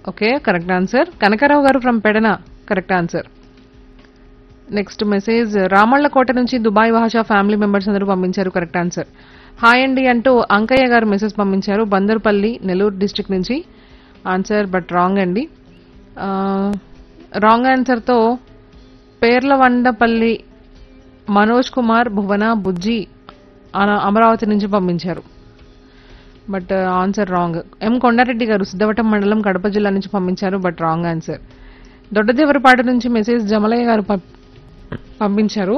okay correct answer Kanakarao garu from Pedana correct answer next message Ramallakota నుంచి Dubai భాషా family members అందరూ పంపించారు కరెక్ట్ ఆన్సర్ హాయ్ అండి అంటూ అంకయ్య గారు మెసేజ్ పంపించారు బందర్పల్లి నెల్లూరు డిస్ట్రిక్ట్ నుంచి ఆన్సర్ బట్ రాంగ్ అండి రాంగ్ ఆన్సర్తో పేర్లవండపల్లి మనోజ్ కుమార్ భువన బుజ్జి అన- అమరావతి నుంచి పంపించారు but answer wrong M Kondareddy garu Siddhavatam మండలం కడప జిల్లా నుంచి పంపించారు బట్ రాంగ్ ఆన్సర్ దొడ్డదేవరపాడు నుంచి మెసేజ్ జమలయ్య గారు పం- పంపించారు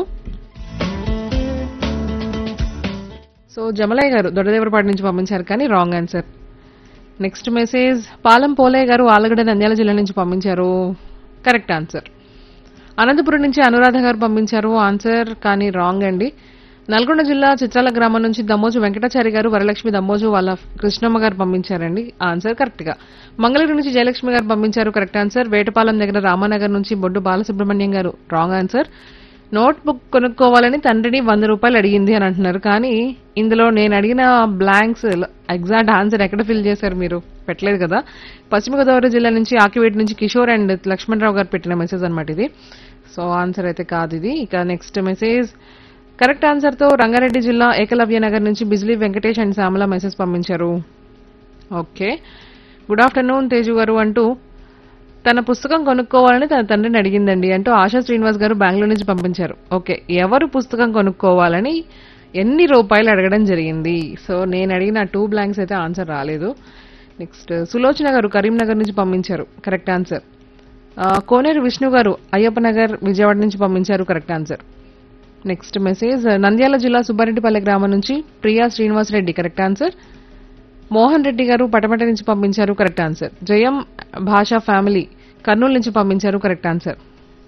సో జమలయ్య గారు దొడ్డదేవరపాడు నుంచి పంపించారు కానీ wrong answer next message Palam Polaiah garu Allagadda Nandyal జిల్లా నుంచి పంపించారు కరెక్ట్ ఆన్సర్ అనంతపురం నుంచి అనురాధ గారు పంపించారు ఆన్సర్ కానీ రాంగ్ అండి నల్గొండ జిల్లా చిత్రాల గ్రామం నుంచి దమ్మోజు వెంకటాచారి గారు వరలక్ష్మి దమ్మోజు వాళ్ళ కృష్ణమ్మ గారు పంపించారండి ఆన్సర్ కరెక్ట్ గా మంగళగిరి నుంచి జయలక్ష్మి గారు పంపించారు కరెక్ట్ ఆన్సర్ వేటపాలెం దగ్గర రామానగర్ నుంచి బొడ్డు బాలసుబ్రహ్మణ్యం గారు రాంగ్ ఆన్సర్ నోట్ బుక్ కొనుక్కోవాలని తండ్రిని వంద రూపాయలు అడిగింది అని అంటున్నారు కానీ ఇందులో నేను అడిగిన బ్లాంక్స్ ఎగ్జాక్ట్ ఆన్సర్ ఎక్కడ ఫిల్ చేశారు మీరు పెట్టలేదు కదా పశ్చిమ గోదావరి జిల్లా నుంచి ఆకివేటి నుంచి కిషోర్ అండ్ లక్ష్మణరావు గారు పెట్టిన మెసేజ్ అనమాట ఇది సో ఆన్సర్ అయితే కాదు ఇది ఇక నెక్స్ట్ మెసేజ్ కరెక్ట్ ఆన్సర్ తో రంగారెడ్డి జిల్లా ఏకలవ్య నగర్ నుంచి బిజ్లీ వెంకటేష్ అండ్ శ్యామల మెసేజ్ పంపించారు okay good afternoon Teju garu అంటూ తన పుస్తకం కొనుక్కోవాలని తన తండ్రిని అడిగిందండి అంటూ ఆశా శ్రీనివాస్ గారు బెంగళూరు నుంచి పంపించారు ఓకే ఎవరు పుస్తకం కొనుక్కోవాలని ఎన్ని రూపాయలు అడగడం జరిగింది సో నేను అడిగిన టూ బ్లాంక్స్ అయితే ఆన్సర్ రాలేదు నెక్స్ట్ సులోచన గారు కరీంనగర్ నుంచి పంపించారు కరెక్ట్ ఆన్సర్ ఆ, కోనేరు విష్ణు గారు అయ్యప్ప నగర్ విజయవాడ నుంచి పంపించారు correct answer next message Nandyal జిల్లా సుబ్బారెడ్డిపల్లె గ్రామం నుంచి ప్రియా శ్రీనివాస్ రెడ్డి కరెక్ట్ ఆన్సర్ మోహన్ రెడ్డి గారు పటమట నుంచి పంపించారు కరెక్ట్ ఆన్సర్ జయం భాషా ఫ్యామిలీ కర్నూలు నుంచి పంపించారు కరెక్ట్ ఆన్సర్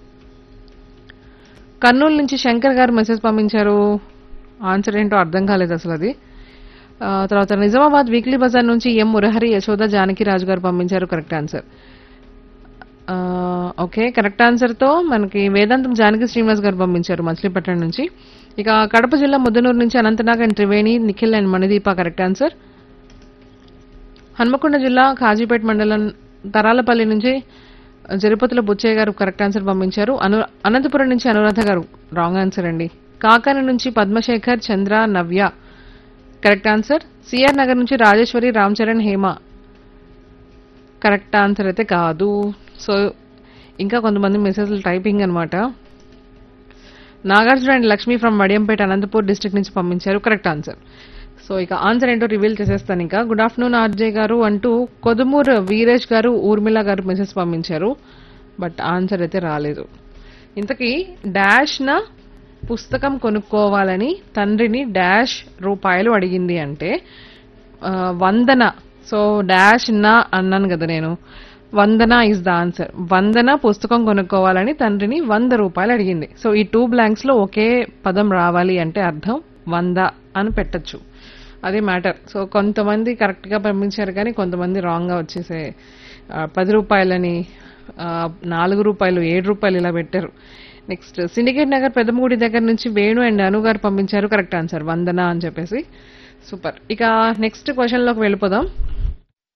కర్నూలు నుంచి శంకర్ గారు మెసేజ్ పంపించారు ఆన్సర్ ఏంటో అర్థం కాలేదు అసలు అది ఆ, తర్వాత నిజామాబాద్ వీక్లీ బజార్ నుంచి ఎం మురహరి యశోద జానకి రాజు గారు పంపించారు కరెక్ట్ ఆన్సర్ ఆ, ఓకే కరెక్ట్ ఆన్సర్ తో మనకి వేదాంతం జానకి శ్రీనివాస్ గారు పంపించారు మచిలీపట్నం నుంచి ఇక కడప జిల్లా ముద్దనూరు నుంచి Anantnag and Triveni Nikhil and Manideepa correct answer Hanmakonda జిల్లా కాజీపేట మండలం తరాలపల్లి నుంచి జరిపతుల బుచ్చయ్య గారు కరెక్ట్ ఆన్సర్ పంపించారు అను అనంతపురం నుంచి అనురాధ గారు రాంగ్ ఆన్సర్ అండి కాకాని నుంచి Padmashekhar Chandra Navya correct answer CR Nagar నుంచి రాజేశ్వరి రామ్ చరణ్ హేమ కరెక్ట్ ఆన్సర్ అయితే కాదు సో ఇంకా కొంతమంది మెసేజ్లు టైపింగ్ అన్నమాట Nagarjuna and Lakshmi from Madiyampeta Anantapur district నుంచి పంపించారు కరెక్ట్ ఆన్సర్ సో ఇక ఆన్సర్ ఏంటో రివీల్ చేసేస్తాను ఇంకా గుడ్ ఆఫ్టర్నూన్ ఆర్జే గారు అంటూ కొదుమూరు వీరేష్ గారు ఊర్మిళ గారు మెసేజ్ పంపించారు బట్ ఆన్సర్ అయితే రాలేదు ఇంతకీ డాష్ న పుస్తకం కొనుక్కోవాలని తండ్రిని డాష్ రూపాయలు అడిగింది అంటే ఆ, వందన సో డాష్ నా అన్నాను కదా నేను Vandana is the answer Vandana పుస్తకం కొనుక్కోవాలని తండ్రిని వంద రూపాయలు అడిగింది సో ఈ టూ బ్లాంక్స్ లో ఒకే పదం రావాలి అంటే అర్థం వంద అని పెట్టచ్చు అదే మ్యాటర్ సో కొంతమంది కరెక్ట్ గా పంపించారు కానీ కొంతమంది రాంగ్ గా వచ్చేసే ఆ, పది రూపాయలని ఆ, నాలుగు రూపాయలు ఏడు రూపాయలు ఇలా పెట్టారు నెక్స్ట్ సిండికేట్ నగర్ పెద్దమూడి దగ్గర నుంచి వేణు అండ్ అను గారు పంపించారు కరెక్ట్ ఆన్సర్ వందన అని చెప్పేసి సూపర్ ఇక నెక్స్ట్ క్వశ్చన్ లోకి వెళ్ళిపోదాం